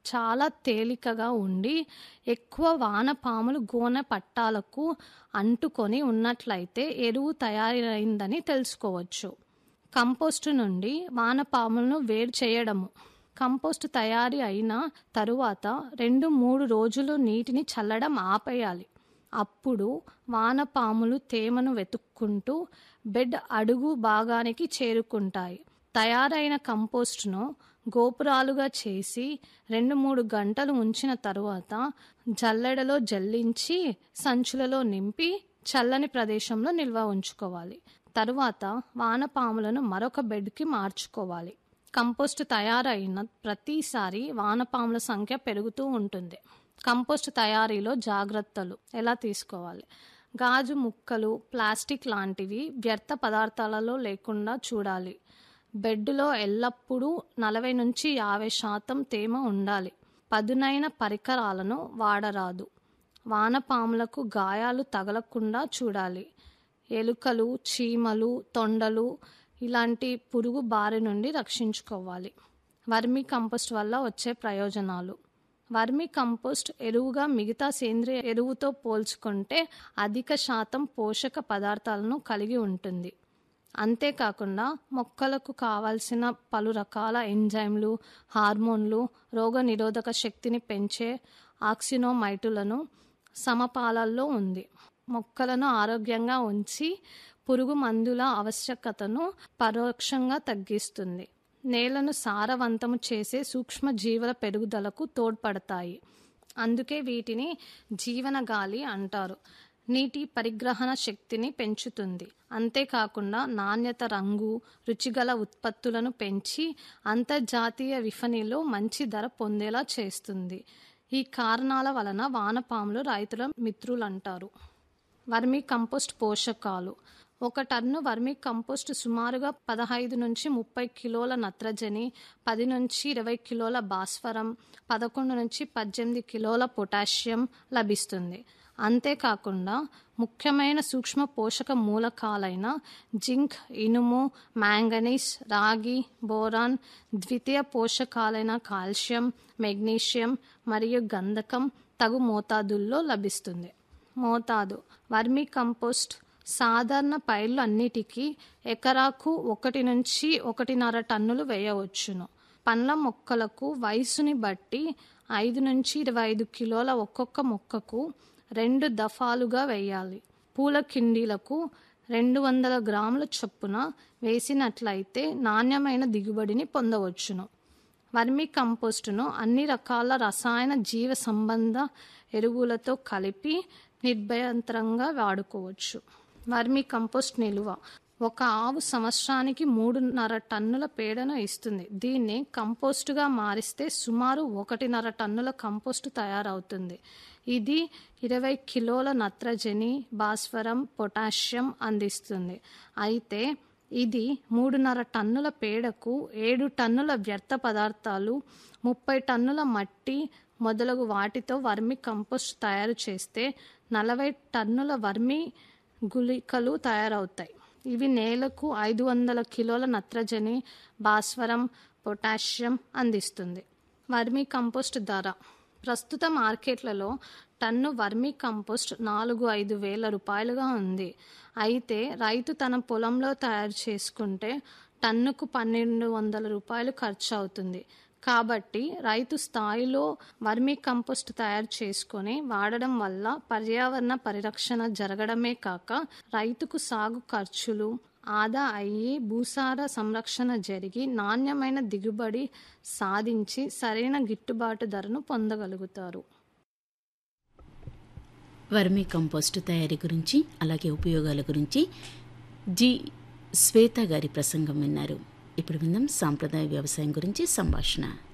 చాలా తేలికగా ఉండి ఎక్కువ వానపాములు గోనె పట్టాలకు అంటుకొని ఉన్నట్లయితే ఎరువు తయారైందని తెలుసుకోవచ్చు కంపోస్టు నుండి వానపాములను వేరు చేయడము కంపోస్ట్ తయారీ అయిన తరువాత రెండు మూడు రోజులు నీటిని చల్లడం ఆపేయాలి అప్పుడు వానపాములు తేమను వెతుక్కుంటూ బెడ్ అడుగు భాగానికి చేరుకుంటాయి తయారైన కంపోస్ట్ను గోపురాలుగా చేసి రెండు మూడు గంటలు ఉంచిన తరువాత జల్లెడలో జల్లించి సంచులలో నింపి చల్లని ప్రదేశంలో నిల్వ ఉంచుకోవాలి తరువాత వానపాములను మరొక బెడ్కి మార్చుకోవాలి కంపోస్ట్ తయారైన ప్రతిసారి వానపాముల సంఖ్య పెరుగుతూ ఉంటుంది కంపోస్ట్ తయారీలో జాగ్రత్తలు ఎలా తీసుకోవాలి గాజు ముక్కలు ప్లాస్టిక్ లాంటివి వ్యర్థ పదార్థాలలో లేకుండా చూడాలి బెడ్లో ఎల్లప్పుడూ నలభై నుంచి యాభై శాతం తేమ ఉండాలి పదునైన పరికరాలను వాడరాదు వానపాములకు గాయాలు తగలకుండా చూడాలి ఎలుకలు చీమలు తొండలు ఇలాంటి పురుగు బారి నుండి రక్షించుకోవాలి వర్మీ కంపోస్ట్ వల్ల వచ్చే ప్రయోజనాలు వర్మీ కంపోస్ట్ ఎరువుగా మిగతా సేంద్రియ ఎరువుతో పోల్చుకుంటే అధిక శాతం పోషక పదార్థాలను కలిగి ఉంటుంది అంతేకాకుండా మొక్కలకు కావాల్సిన పలు రకాల ఎంజైమ్లు హార్మోన్లు రోగనిరోధక శక్తిని పెంచే ఆక్సినోమైటులను సమపాలల్లో ఉంది మొక్కలను ఆరోగ్యంగా ఉంచి పురుగు మందుల ఆవశ్యకతను పరోక్షంగా తగ్గిస్తుంది నేలను సారవంతము చేసే సూక్ష్మ జీవుల పెరుగుదలకు తోడ్పడతాయి అందుకే వీటిని జీవన గాలి అంటారు నీటి పరిగ్రహణ శక్తిని పెంచుతుంది అంతేకాకుండా నాణ్యత రంగు రుచిగల ఉత్పత్తులను పెంచి అంతర్జాతీయ విఫణిలో మంచి ధర పొందేలా చేస్తుంది ఈ కారణాల వలన వానపాములు రైతుల మిత్రులంటారు వర్మీ కంపోస్ట్ పోషకాలు ఒక టన్ను వర్మీ కంపోస్ట్ సుమారుగా పదహైదు నుంచి ముప్పై కిలోల నత్రజని పది నుంచి ఇరవై కిలోల భాస్వరం పదకొండు నుంచి పద్దెనిమిది కిలోల పొటాషియం లభిస్తుంది అంతేకాకుండా ముఖ్యమైన సూక్ష్మ పోషక మూలకాలైన జింక్ ఇనుము మ్యాంగనీస్ రాగి బోరాన్ ద్వితీయ పోషకాలైన కాల్షియం మెగ్నీషియం మరియు గంధకం తగు మోతాదుల్లో లభిస్తుంది మోతాదు వర్మీ కంపోస్ట్ సాధారణ పైర్లు అన్నిటికీ ఎకరాకు ఒకటి నుంచి ఒకటిన్నర టన్నులు వేయవచ్చును పండ్ల మొక్కలకు వయసుని బట్టి ఐదు నుంచి ఇరవై ఐదు కిలోల ఒక్కొక్క మొక్కకు రెండు దఫాలుగా వేయాలి పూల కిండీలకు రెండు వందల గ్రాముల చొప్పున వేసినట్లయితే నాణ్యమైన దిగుబడిని పొందవచ్చును వర్మీ కంపోస్టును అన్ని రకాల రసాయన జీవ సంబంధ ఎరువులతో కలిపి నిర్భయంతరంగా వాడుకోవచ్చు వర్మీ కంపోస్ట్ నిలువ ఒక ఆవు సంవత్సరానికి మూడున్నర టన్నుల పేడను ఇస్తుంది దీన్ని కంపోస్టుగా మారిస్తే సుమారు ఒకటిన్నర టన్నుల కంపోస్టు తయారవుతుంది ఇది ఇరవై కిలోల నత్రజని భాస్వరం పొటాషియం అందిస్తుంది అయితే ఇది మూడున్నర టన్నుల పేడకు ఏడు టన్నుల వ్యర్థ పదార్థాలు ముప్పై టన్నుల మట్టి మొదలగు వాటితో వర్మి కంపోస్ట్ తయారు చేస్తే నలభై టన్నుల వర్మి గుళికలు తయారవుతాయి ఇవి నేలకు ఐదు వందల కిలోల నత్రజని భాస్వరం పొటాషియం అందిస్తుంది వర్మీ కంపోస్ట్ ధర ప్రస్తుత మార్కెట్లలో టన్ను వర్మీ కంపోస్ట్ నాలుగు ఐదు వేల రూపాయలుగా ఉంది అయితే రైతు తన పొలంలో తయారు చేసుకుంటే టన్నుకు పన్నెండు వందల రూపాయలు ఖర్చు అవుతుంది కాబట్టి రైతు స్థాయిలో వర్మీ కంపోస్ట్ తయారు చేసుకొని వాడడం వల్ల పర్యావరణ పరిరక్షణ జరగడమే కాక రైతుకు సాగు ఖర్చులు ఆదా అయ్యి భూసార సంరక్షణ జరిగి నాణ్యమైన దిగుబడి సాధించి సరైన గిట్టుబాటు ధరను పొందగలుగుతారు వర్మీ కంపోస్ట్ తయారీ గురించి అలాగే ఉపయోగాల గురించి జి శ్వేత గారి ప్రసంగం విన్నారు ఇప్పుడు విందాం సాంప్రదాయ వ్యవసాయం గురించి సంభాషణ